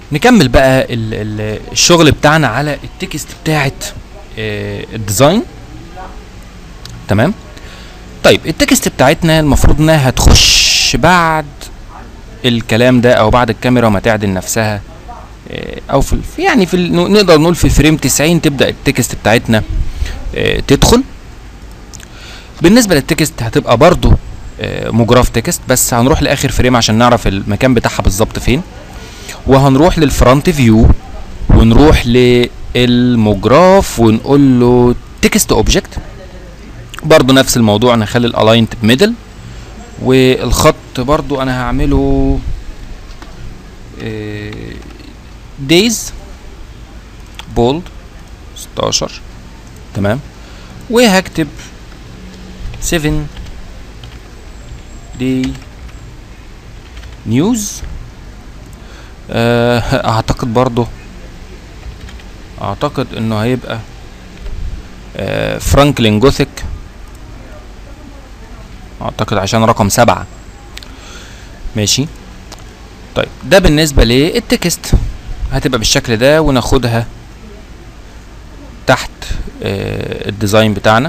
نكمل بقى ال ال الشغل بتاعنا على التكست بتاعت آه، الديزاين تمام طيب التكست بتاعتنا المفروض انها هتخش بعد الكلام ده او بعد الكاميرا ما تعدل نفسها آه، او في في- يعني في ال- نقدر نقول في فريم 90 تبدا التكست بتاعتنا آه، تدخل بالنسبه للتكست هتبقى برضو آه، مجراف تكست بس هنروح لاخر فريم عشان نعرف المكان بتاعها بالظبط فين وهنروح للفرونت فيو ونروح للمجراف ونقول له تكست اوبجكت برضو نفس الموضوع نخلي الالاينت بميدل والخط برضو انا هعمله دايز بولد 16 تمام وهكتب 7 دي نيوز اعتقد برضو اعتقد انه هيبقى آه، فرانكلين جوثيك اعتقد عشان رقم سبعة ماشي طيب ده بالنسبة للتكست هتبقى بالشكل ده وناخدها تحت آه، الديزاين بتاعنا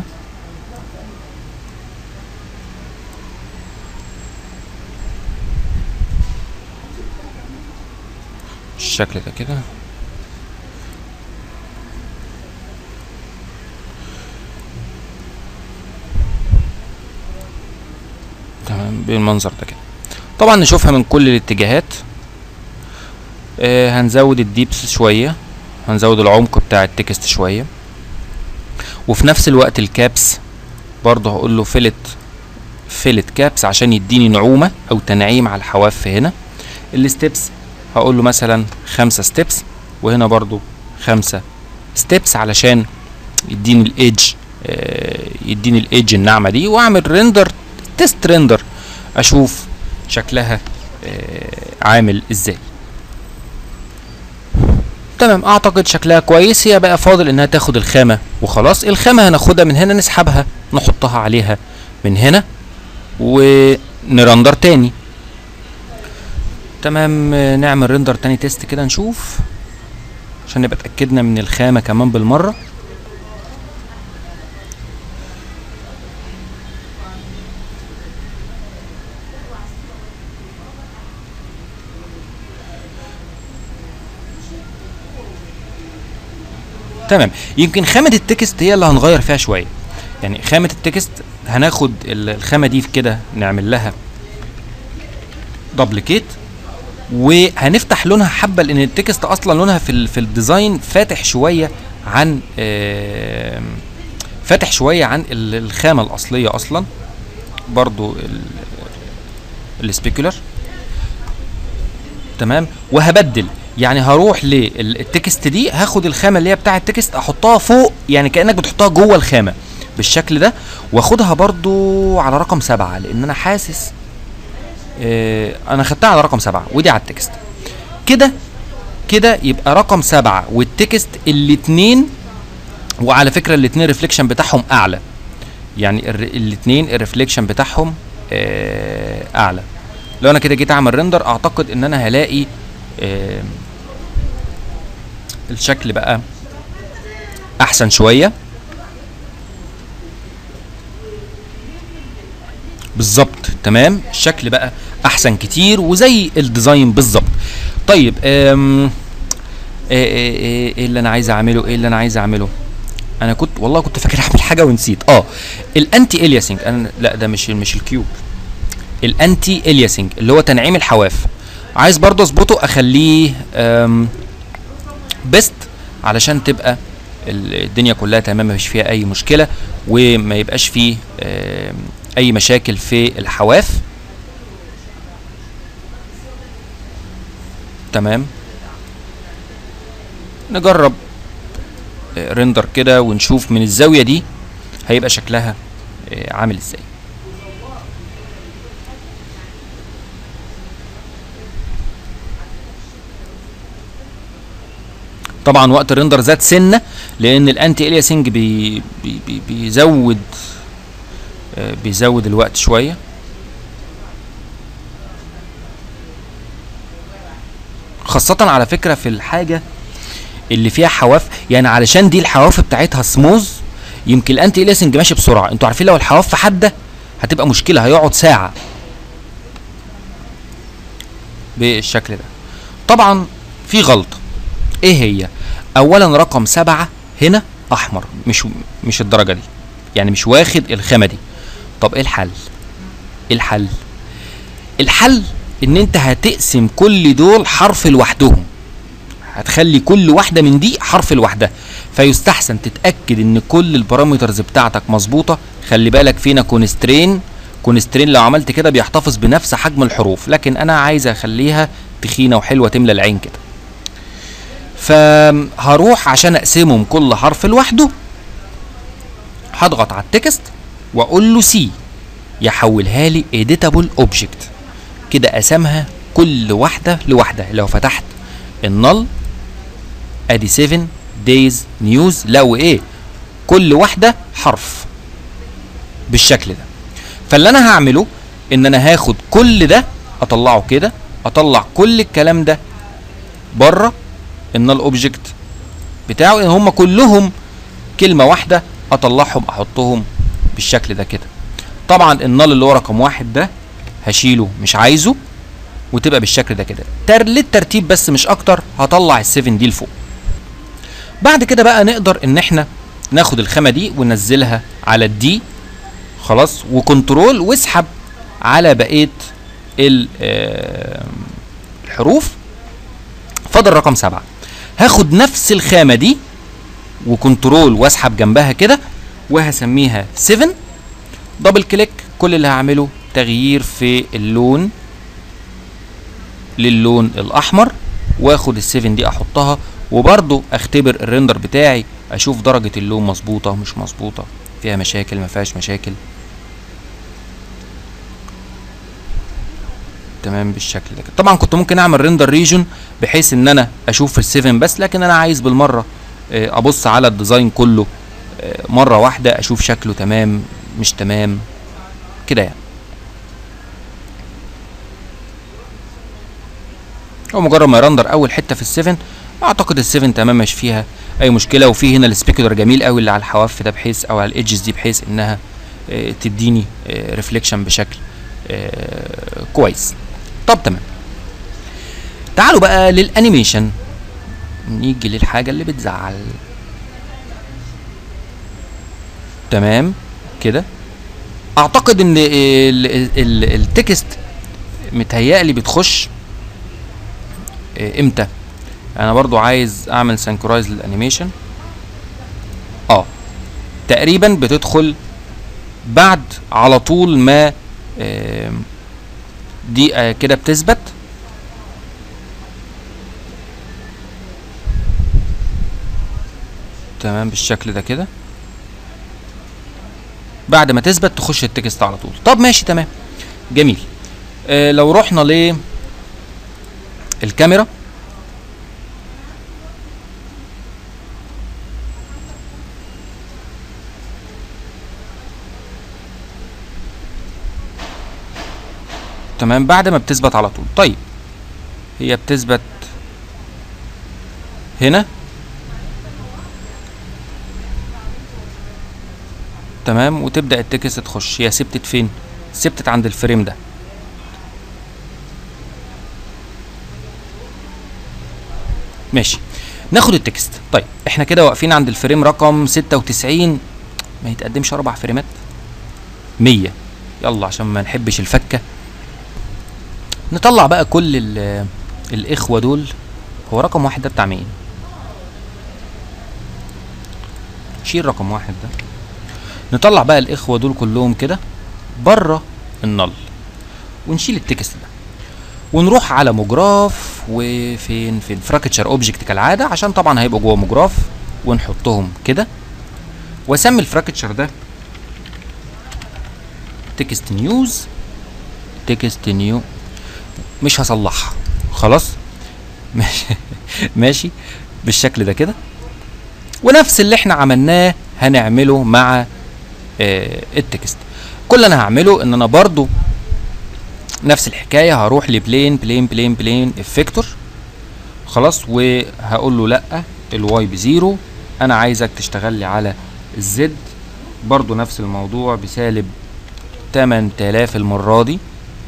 بالشكل ده كده تمام بالمنظر ده كده طبعا نشوفها من كل الاتجاهات آه هنزود الديبس شوية هنزود العمق بتاع التكست شوية وفي نفس الوقت الكابس برضه هقول له فيلت فيلت كابس عشان يديني نعومة او تنعيم على الحواف هنا الستبس هقول له مثلا خمسة ستيبس وهنا برضو خمسة ستيبس علشان يديني الايدج آه، يديني الايدج الناعمة دي واعمل ريندر تيست ريندر اشوف شكلها آه، عامل ازاي تمام اعتقد شكلها كويس هي بقى فاضل انها تاخد الخامة وخلاص الخامة هناخدها من هنا نسحبها نحطها عليها من هنا ونرندر تاني تمام آه، نعمل ريندر تاني تيست كده نشوف عشان نبقى اتأكدنا من الخامة كمان بالمرة تمام يمكن خامة التكست هي اللي هنغير فيها شوية يعني خامة التكست هناخد ال- الخامة دي في كده نعمل لها دبليكيت وهنفتح لونها حبه لان التكست اصلا لونها في ال- في الديزاين فاتح شويه عن آم، فاتح شويه عن ال- الخامه الاصليه اصلا برضو ال- السبيكولر تمام وهبدل يعني هروح للتكست دي هاخد الخامه اللي هي بتاع التكست احطها فوق يعني كانك بتحطها جوه الخامه بالشكل ده واخدها برضو على رقم سبعة لان انا حاسس آه، انا خدتها على رقم سبعة ودي على التكست كده كده يبقى رقم سبعة والتكست الاتنين وعلى فكرة الاتنين ريفليكشن بتاعهم اعلى يعني الر- الاتنين الريفليكشن بتاعهم آه، اعلى لو انا كده جيت اعمل ريندر اعتقد ان انا هلاقي آه، الشكل بقى احسن شويه بالظبط تمام الشكل بقى احسن كتير وزي الديزاين بالظبط طيب أم ايه ايه ايه إيه اللي انا عايز اعمله ايه اللي انا عايز اعمله انا كنت والله كنت فاكر اعمل حاجه ونسيت اه الانتي الياسنج انا لا ده مش مش الكيوب الانتي الياسنج اللي هو تنعيم الحواف عايز برضه اظبطه اخليه بيست علشان تبقى ال- الدنيا كلها تمام مفيش فيها اي مشكله وما يبقاش فيه آم، اي مشاكل في الحواف تمام نجرب آه، ريندر كده ونشوف من الزاويه دي هيبقى شكلها آه، عامل ازاي طبعا وقت الريندر زاد سنه لان الانتي الياسنج بي بي بي بيزود آه، بيزود الوقت شويه خاصة على فكرة في الحاجة اللي فيها حواف يعني علشان دي الحواف بتاعتها سموز يمكن الانتي اليسنج ماشي بسرعة انتوا عارفين لو الحواف حادة هتبقى مشكلة هيقعد ساعة بالشكل ده طبعا في غلطة ايه هي اولا رقم سبعة هنا احمر مش مش الدرجة دي يعني مش واخد الخامة دي طب ايه الحل ايه الحل الحل ان انت هتقسم كل دول حرف لوحدهم هتخلي كل واحده من دي حرف لوحدها فيستحسن تتاكد ان كل البارامترز بتاعتك مظبوطه خلي بالك فينا كونسترين كونسترين لو عملت كده بيحتفظ بنفس حجم الحروف لكن انا عايز اخليها تخينه وحلوه تملى العين كده فهروح عشان اقسمهم كل حرف لوحده هضغط على التكست واقول له سي يحولها لي editable object كده قسمها كل واحده لوحدها لو فتحت النل ادي 7 دايز نيوز لو ايه كل واحده حرف بالشكل ده فاللي انا هعمله ان انا هاخد كل ده اطلعه كده اطلع كل الكلام ده بره النل اوبجكت بتاعه ان هم كلهم كلمه واحده اطلعهم احطهم بالشكل ده كده طبعا النل اللي هو رقم واحد ده هشيله مش عايزه وتبقى بالشكل ده كده تر للترتيب بس مش اكتر هطلع ال7 دي لفوق بعد كده بقى نقدر ان احنا ناخد الخامه دي وننزلها على الدي خلاص وكنترول واسحب على بقيه الحروف فاضل رقم سبعة هاخد نفس الخامه دي وكنترول واسحب جنبها كده وهسميها 7 دبل كليك كل اللي هعمله تغيير في اللون للون الاحمر واخد السيفن دي احطها وبرضو اختبر الريندر بتاعي اشوف درجة اللون مظبوطة مش مظبوطة فيها مشاكل ما فيهاش مشاكل تمام بالشكل ده طبعا كنت ممكن اعمل ريندر ريجون بحيث ان انا اشوف السيفن بس لكن انا عايز بالمرة ابص على الديزاين كله مرة واحدة اشوف شكله تمام مش تمام كده يعني هو مجرد ما يرندر اول حته في السيفن اعتقد السيفن تمام مش فيها اي مشكله وفي هنا السبيكولر جميل قوي اللي على الحواف ده بحيث او على الايدجز دي بحيث انها اه تديني اه ريفليكشن بشكل اه كويس طب تمام تعالوا بقى للانيميشن نيجي للحاجه اللي بتزعل تمام كده اعتقد ان التكست متهيألي بتخش امتى انا برضو عايز اعمل سنكرايز للانيميشن اه تقريبا بتدخل بعد على طول ما آه دي آه كده بتثبت تمام بالشكل ده كده بعد ما تثبت تخش التكست على طول طب ماشي تمام جميل آه لو رحنا ل الكاميرا تمام بعد ما بتثبت على طول طيب هي بتثبت هنا تمام وتبدا التكست تخش هي ثبتت فين ثبتت عند الفريم ده ماشي ناخد التكست طيب احنا كده واقفين عند الفريم رقم 96 ما يتقدمش اربع فريمات 100 يلا عشان ما نحبش الفكه نطلع بقى كل الاخوه دول هو رقم واحد ده بتاع مين شيل رقم واحد ده نطلع بقى الاخوه دول كلهم كده بره النل ونشيل التكست ده ونروح على مجراف وفين فين فراكتشر اوبجكت كالعاده عشان طبعا هيبقوا جوه مجراف ونحطهم كده واسمي الفراكتشر ده تكست نيوز تكست نيو مش هصلحها خلاص ماشي ماشي بالشكل ده كده ونفس اللي احنا عملناه هنعمله مع آه التكست كل اللي انا هعمله ان انا برضو نفس الحكايه هروح لبلين بلين بلين بلين افكتور خلاص وهقول له لا الواي بزيرو انا عايزك تشتغل لي على الزد برضو نفس الموضوع بسالب 8000 المرة دي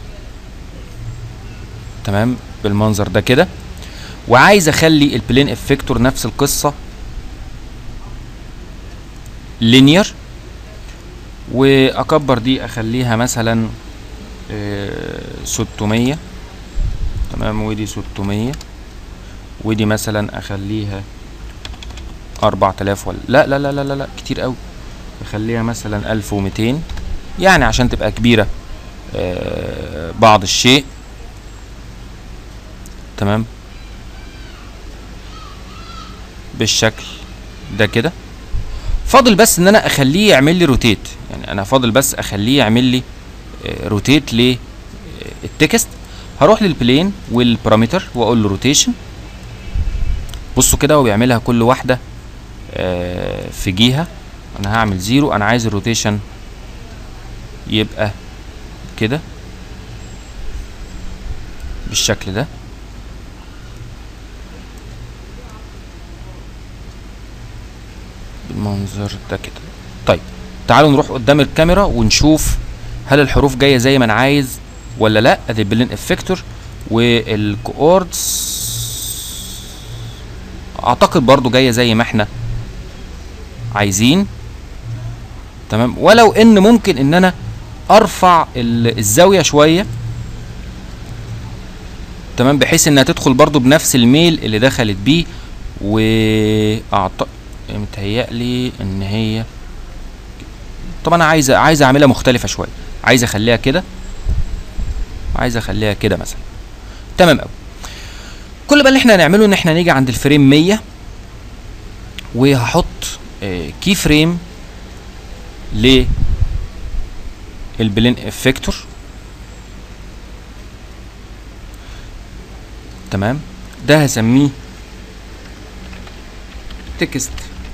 تمام بالمنظر ده كده وعايز اخلي البلين افكتور نفس القصة لينير واكبر دي اخليها مثلا آه، 600 تمام ودي 600 ودي مثلا اخليها 4000 ولا لا لا لا لا لا, لا كتير قوي اخليها مثلا 1200 يعني عشان تبقى كبيرة آه، بعض الشيء تمام بالشكل ده كده فاضل بس ان انا اخليه يعمل لي روتيت يعني انا فاضل بس اخليه يعمل لي آه، روتيت للتكست هروح للبلين والبارامتر واقول له روتيشن بصوا كده هو بيعملها كل واحده آه، في جهه انا هعمل زيرو انا عايز الروتيشن يبقى كده بالشكل ده بالمنظر ده كده طيب تعالوا نروح قدام الكاميرا ونشوف هل الحروف جايه زي ما انا عايز ولا لا ادي البلين افكتور والكوردز اعتقد برضو جايه زي ما احنا عايزين تمام ولو ان ممكن ان انا ارفع ال- الزاويه شويه تمام بحيث انها تدخل برضو بنفس الميل اللي دخلت بيه واعتقد متهيألي ان هي طب انا عايز عايز اعملها مختلفه شويه عايز اخليها كده عايز اخليها كده مثلا تمام قوي كل بقى اللي احنا هنعمله ان احنا نيجي عند الفريم 100 وهحط آه، كي فريم ل البلين افكتور تمام ده هسميه تكست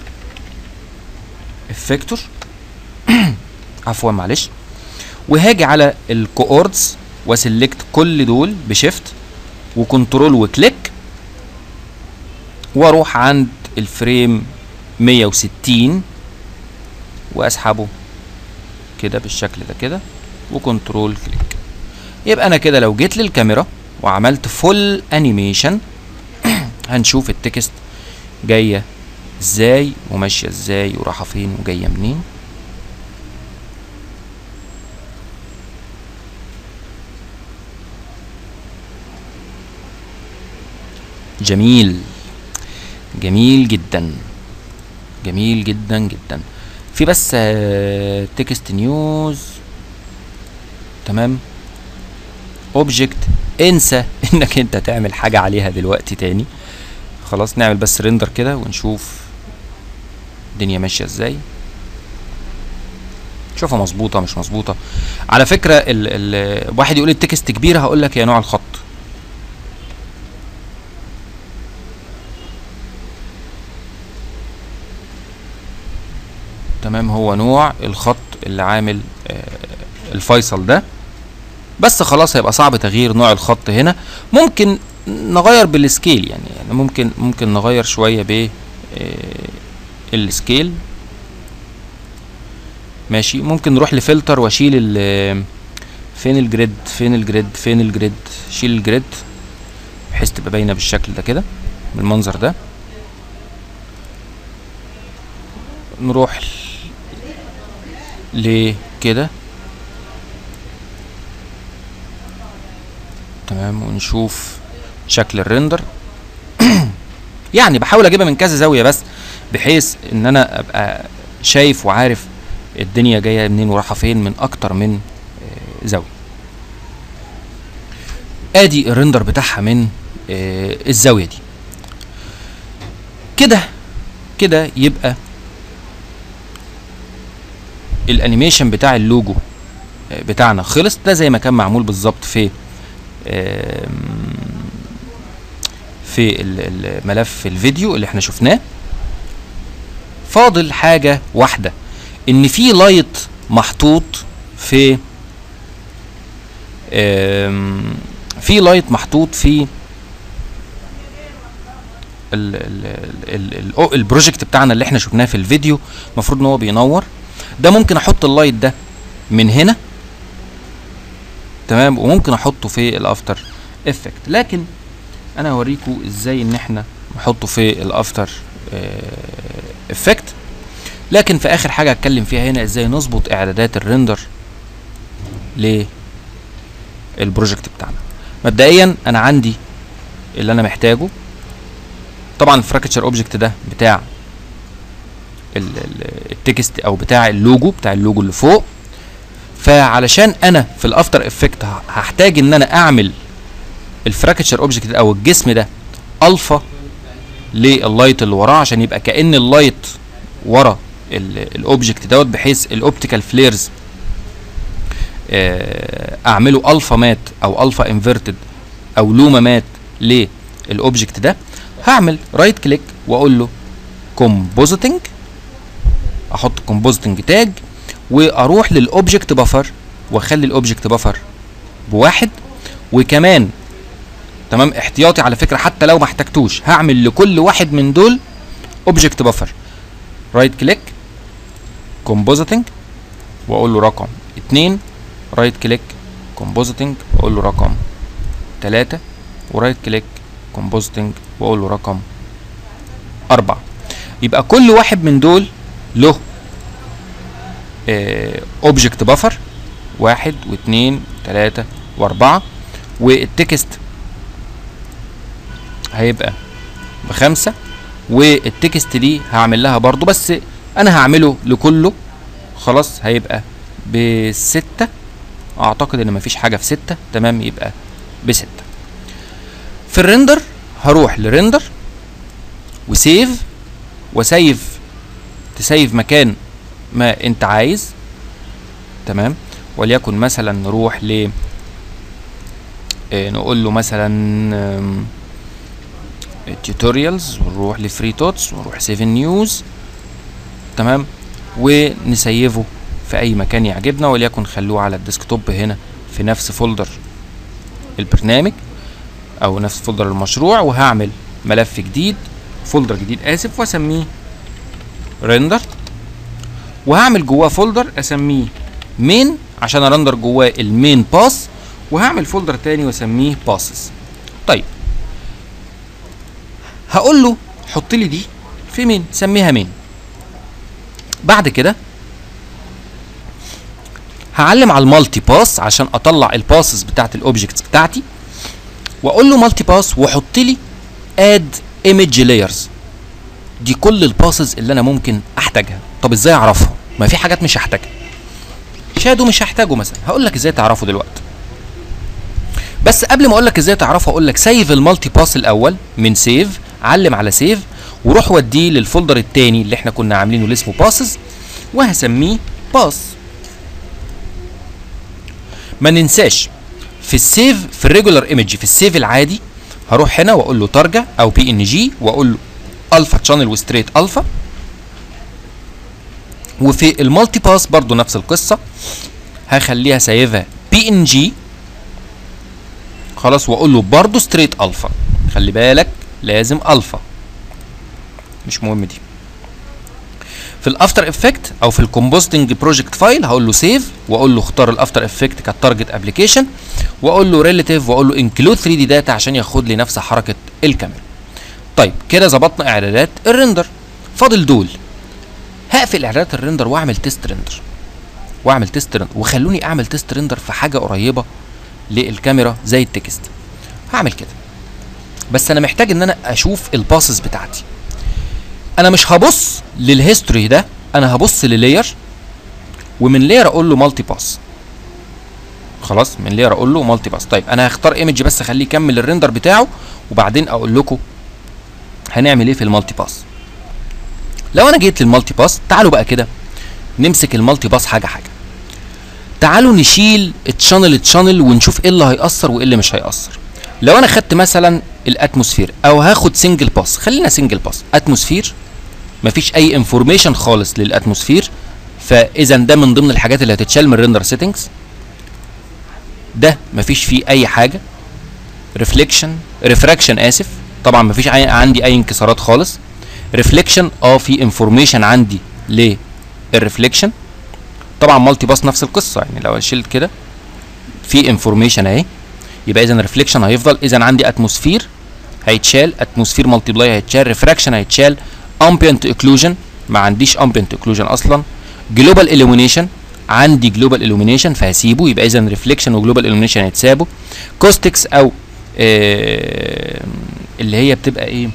افكتور عفوا معلش وهاجي على الكوردز واسلكت كل دول بشيفت وكنترول وكليك واروح عند الفريم 160 واسحبه كده بالشكل ده كده وكنترول كليك يبقى انا كده لو جيت للكاميرا وعملت فول انيميشن هنشوف التكست جايه ازاي وماشيه ازاي ورايحه فين وجايه منين جميل جميل جدا جميل جدا جدا في بس تكست نيوز تمام اوبجكت انسى انك انت تعمل حاجه عليها دلوقتي تاني خلاص نعمل بس ريندر كده ونشوف الدنيا ماشيه ازاي شوفها مظبوطه مش مظبوطه على فكره ال ال واحد يقول التكست كبيره هقول لك يا نوع الخط تمام هو نوع الخط اللي عامل آه، الفيصل ده بس خلاص هيبقى صعب تغيير نوع الخط هنا ممكن نغير بالسكيل يعني, يعني ممكن ممكن نغير شويه ب آه، السكيل ماشي ممكن نروح لفلتر واشيل ال فين الجريد فين الجريد فين الجريد شيل الجريد بحيث تبقى باينه بالشكل ده كده بالمنظر ده نروح لكده تمام ونشوف شكل الريندر يعني بحاول اجيبها من كذا زاويه بس بحيث ان انا ابقى شايف وعارف الدنيا جايه منين ورايحه فين من اكتر من آه، زاويه ادي الريندر بتاعها من آه، الزاويه دي كده كده يبقى الانيميشن بتاع اللوجو آه، بتاعنا خلص ده زي ما كان معمول بالظبط في آم، في ال- الملف الفيديو اللي احنا شفناه فاضل حاجة واحدة ان في لايت محطوط في آم، في لايت محطوط في ال- ال- ال- ال- البروجكت بتاعنا اللي احنا شفناه في الفيديو المفروض ان هو بينور ده ممكن احط اللايت ده من هنا تمام وممكن احطه في الافتر افكت لكن انا هوريكم ازاي ان احنا نحطه في الافتر افكت لكن في اخر حاجه هتكلم فيها هنا ازاي نظبط اعدادات الريندر للبروجكت بتاعنا مبدئيا انا عندي اللي انا محتاجه طبعا الفراكتشر اوبجكت ده بتاع ال- ال- التكست او بتاع اللوجو بتاع اللوجو اللي فوق فعلشان انا في الافتر افكت هحتاج ان انا اعمل الفراكتشر اوبجكت او الجسم ده الفا لللايت اللي وراه عشان يبقى كان اللايت ورا الاوبجكت دوت بحيث الاوبتيكال فليرز اعمله الفا مات او الفا انفيرتد او لوما مات للاوبجكت ده هعمل رايت كليك واقول له كومبوزيتنج احط كومبوزيتنج تاج واروح للاوبجكت بفر واخلي الاوبجكت بفر بواحد وكمان تمام احتياطي على فكره حتى لو ما احتجتوش هعمل لكل واحد من دول اوبجكت بفر رايت كليك كومبوزيتنج واقول له رقم 2 رايت كليك كومبوزيتنج واقول له رقم 3 ورايت كليك كومبوزيتنج واقول له رقم 4 يبقى كل واحد من دول له اوبجكت بفر واحد واثنين وثلاثة واربعة والتكست هيبقى بخمسة والتكست دي هعمل لها برضو بس انا هعمله لكله خلاص هيبقى بستة اعتقد ان مفيش حاجة في ستة تمام يبقى بستة في الريندر هروح لريندر وسيف وسيف تسيف مكان ما انت عايز تمام وليكن مثلا نروح ل اه نقول له مثلا توتوريالز ونروح لفري توتس ونروح 7 نيوز تمام ونسيفه في اي مكان يعجبنا وليكن خلوه على الديسكتوب هنا في نفس فولدر البرنامج او نفس فولدر المشروع وهعمل ملف جديد فولدر جديد اسف واسميه ريندر وهعمل جواه فولدر اسميه مين عشان ارندر جواه المين باس وهعمل فولدر تاني واسميه باسز طيب هقول له حط لي دي في مين سميها مين بعد كده هعلم على المالتي باس عشان اطلع الباسز بتاعت الاوبجكتس بتاعتي واقول له مالتي باس وحط لي اد ايمج لايرز دي كل الباسز اللي انا ممكن احتاجها طب ازاي اعرفها ما في حاجات مش هحتاجها شادو مش هحتاجه مثلا هقول لك ازاي تعرفه دلوقتي بس قبل ما اقول لك ازاي تعرفه اقول لك سيف المالتي باس الاول من سيف علم على سيف وروح وديه للفولدر التاني اللي احنا كنا عاملينه اللي اسمه باسز وهسميه باس ما ننساش في السيف في الريجولار ايمج في السيف العادي هروح هنا واقول له ترجع او بي ان جي واقول له الفا تشانل وستريت الفا وفي المالتي باس برضو نفس القصه هخليها سايفها بي ان جي خلاص واقول له برضو ستريت الفا خلي بالك لازم الفا مش مهم دي في الافتر افكت او في الكومبوستنج بروجكت فايل هقول له سيف واقول له اختار الافتر افكت كالتارجت ابلكيشن واقول له ريليتيف واقول له انكلود 3 دي داتا عشان ياخد لي نفس حركه الكاميرا طيب كده ظبطنا اعدادات الريندر فاضل دول هقفل اعدادات الريندر واعمل تيست ريندر واعمل تيست ريندر وخلوني اعمل تيست ريندر في حاجه قريبه للكاميرا زي التكست هعمل كده بس انا محتاج ان انا اشوف الباسز بتاعتي انا مش هبص للهيستوري ده انا هبص للاير ومن لاير اقول له مالتي باس خلاص من لاير اقول له مالتي باس طيب انا هختار ايمج بس اخليه يكمل الريندر بتاعه وبعدين اقول لكم هنعمل ايه في المالتي باس لو انا جيت للمالتي باس تعالوا بقى كده نمسك المالتي باس حاجه حاجه تعالوا نشيل التشانل التشانل ونشوف ايه اللي هيأثر وايه اللي مش هيأثر لو انا خدت مثلا الاتموسفير او هاخد سنجل باس خلينا سنجل باس اتموسفير مفيش اي انفورميشن خالص للاتموسفير فاذا ده من ضمن الحاجات اللي هتتشال من الريندر سيتنجز ده مفيش فيه اي حاجه ريفليكشن ريفراكشن اسف طبعا مفيش عي- عندي اي انكسارات خالص ريفليكشن اه في انفورميشن عندي للريفليكشن طبعا مالتي باس نفس القصه يعني لو شلت كده في انفورميشن اهي يبقى اذا ريفليكشن هيفضل اذا عندي اتموسفير هيتشال اتموسفير مالتي بلاي هيتشال ريفراكشن هيتشال امبيانت اوكلوجن ما عنديش امبيانت اوكلوجن اصلا جلوبال illumination عندي جلوبال illumination فهسيبه يبقى اذا ريفليكشن وجلوبال illumination هيتسابوا كوستكس او آه اللي هي بتبقى ايه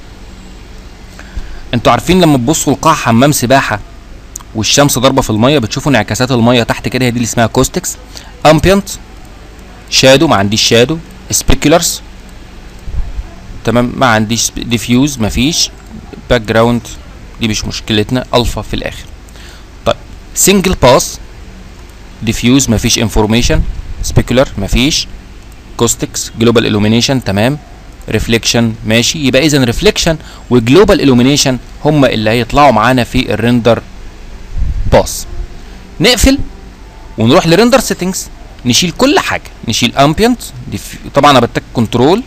انتوا عارفين لما تبصوا لقاع حمام سباحه والشمس ضاربه في الميه بتشوفوا انعكاسات الميه تحت كده هي دي اللي اسمها كوستكس امبيانت شادو ما عنديش شادو سبيكولرز تمام ما عنديش ديفيوز ما فيش باك جراوند دي مش مشكلتنا الفا في الاخر طيب سنجل باس ديفيوز ما فيش انفورميشن سبيكولر ما فيش كوستكس جلوبال illumination تمام ريفليكشن ماشي يبقى اذا ريفليكشن وجلوبال illumination هم اللي هيطلعوا معانا في الريندر باس نقفل ونروح لريندر سيتنجز نشيل كل حاجه نشيل امبيانت طبعا انا بتك كنترول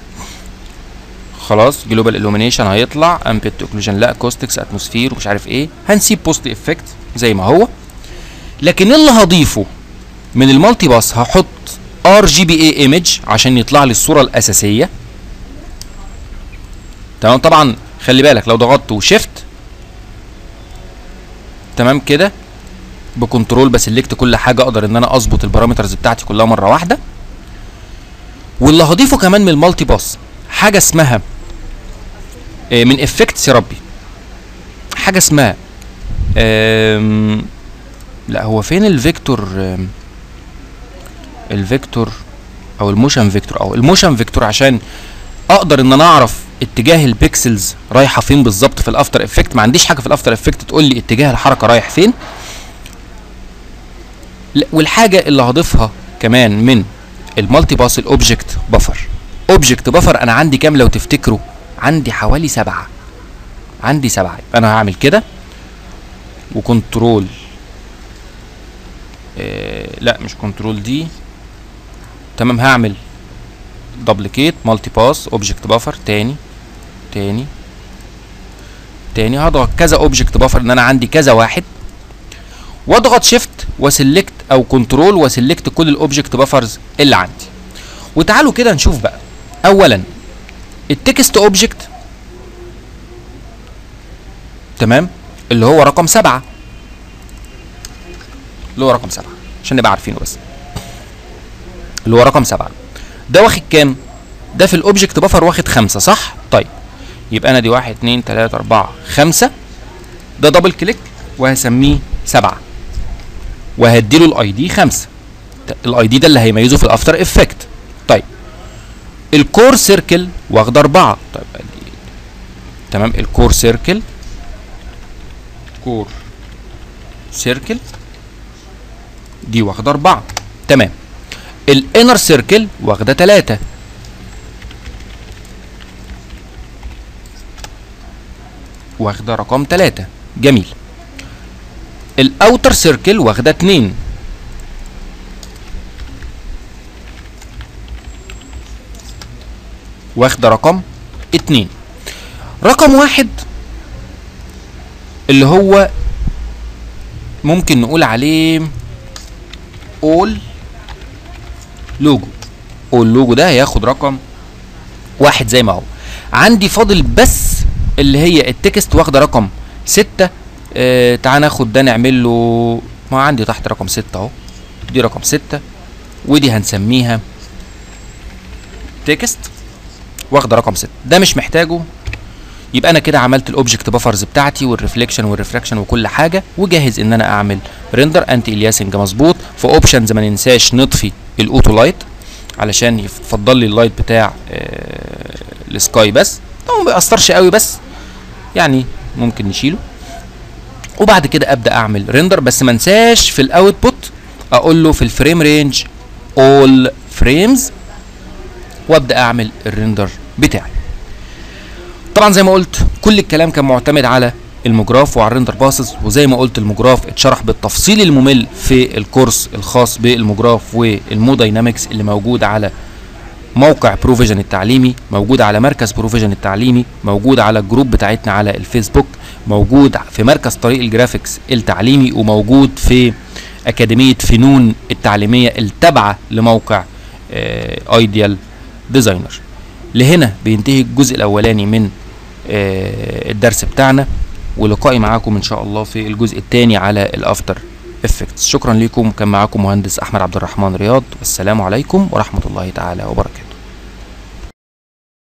خلاص جلوبال illumination هيطلع امبيانت اوكلوجن لا كوستكس اتموسفير ومش عارف ايه هنسيب بوست افكت زي ما هو لكن اللي هضيفه من المالتي باس هحط ار جي بي اي ايمج عشان يطلع لي الصوره الاساسيه تمام طبعا خلي بالك لو ضغطت وشيفت تمام كده بكنترول بسلكت كل حاجه اقدر ان انا اظبط البارامترز بتاعتي كلها مره واحده واللي هضيفه كمان من المالتي باس حاجه اسمها آه، من افكتس يا ربي حاجه اسمها آم، لا هو فين الفيكتور آم، الفيكتور او الموشن فيكتور او الموشن فيكتور عشان اقدر ان انا اعرف اتجاه البيكسلز رايحه فين بالظبط في الافتر افكت ما عنديش حاجه في الافتر افكت تقول لي اتجاه الحركه رايح فين لا، والحاجه اللي هضيفها كمان من المالتي باس الاوبجكت بفر اوبجكت بفر انا عندي كام لو تفتكروا عندي حوالي سبعة عندي سبعة يبقى انا هعمل كده وكنترول آه لا مش كنترول دي تمام هعمل دبليكيت مالتي باس اوبجكت بفر تاني تاني تاني هضغط كذا اوبجكت بفر ان انا عندي كذا واحد واضغط شيفت وسلكت او كنترول وسلكت كل الاوبجكت بفرز اللي عندي وتعالوا كده نشوف بقى اولا التكست اوبجكت تمام اللي هو رقم سبعة اللي هو رقم سبعة عشان نبقى عارفينه بس اللي هو رقم سبعة ده واخد كام ده في الاوبجكت بفر واخد خمسة صح طيب يبقى انا دي واحد اتنين تلاتة اربعة خمسة ده دبل كليك وهسميه سبعة وهديله الاي دي خمسة الاي دي ده اللي هيميزه في الافتر افكت طيب الكور سيركل واخده اربعة طيب دي تمام الكور سيركل كور سيركل دي واخده اربعة تمام الانر سيركل واخده تلاتة واخده رقم تلاتة جميل الاوتر سيركل واخده اتنين واخده رقم اتنين رقم واحد اللي هو ممكن نقول عليه اول لوجو اول لوجو ده هياخد رقم واحد زي ما هو عندي فاضل بس اللي هي التكست واخده رقم ستة اه تعال ناخد ده نعمل له ما عندي تحت رقم ستة اهو دي رقم ستة ودي هنسميها تكست واخده رقم 6 ده مش محتاجه يبقى انا كده عملت الاوبجكت بفرز بتاعتي والريفليكشن والريفراكشن وكل حاجه وجاهز ان انا اعمل ريندر انتي الياسنج مظبوط في اوبشنز ما ننساش نطفي الاوتو لايت علشان يفضل لي اللايت بتاع آه السكاي بس هو ما بيأثرش قوي بس يعني ممكن نشيله وبعد كده ابدا اعمل ريندر بس ما انساش في الاوتبوت اقول له في الفريم رينج اول فريمز وابدا اعمل الريندر بتاعي طبعا زي ما قلت كل الكلام كان معتمد على المجراف وعلى الريندر باسز وزي ما قلت المجراف اتشرح بالتفصيل الممل في الكورس الخاص بالمجراف والموداينامكس اللي موجود على موقع بروفيجن التعليمي موجود على مركز بروفيجن التعليمي موجود على الجروب بتاعتنا على الفيسبوك موجود في مركز طريق الجرافيكس التعليمي وموجود في أكاديمية فنون التعليمية التابعة لموقع ايديال ديزاينر لهنا بينتهي الجزء الأولاني من آه، الدرس بتاعنا ولقائي معاكم إن شاء الله في الجزء الثاني على الأفتر افكتس شكرا لكم كان معاكم مهندس أحمد عبد الرحمن رياض والسلام عليكم ورحمة الله تعالى وبركاته